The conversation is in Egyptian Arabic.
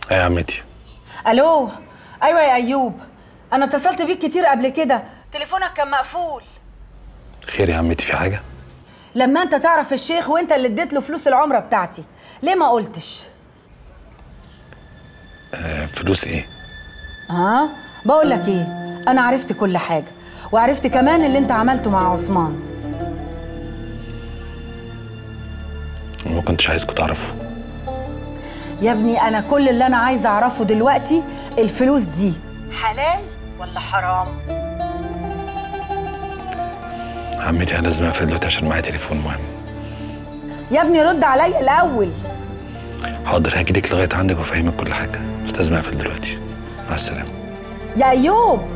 ايه يا عمتي الو ايوه يا ايوب انا اتصلت بيك كتير قبل كده تليفونك كان مقفول خير يا عمتي في حاجه لما انت تعرف الشيخ وانت اللي اديت له فلوس العمره بتاعتي ليه ما قلتش آه فلوس ايه ها بقول لك ايه انا عرفت كل حاجه وعرفت كمان اللي انت عملته مع عثمان ما كنتش عايزكم تعرفوا يا ابني انا كل اللي انا عايزه اعرفه دلوقتي الفلوس دي حلال ولا حرام عمتي انا لازم اقفل دلوقتي عشان معايا تليفون مهم يا ابني رد عليا الاول حاضر هاجيلك لغايه عندك وافهمك كل حاجه بس لازم اقفل دلوقتي مع السلامه يا ايوب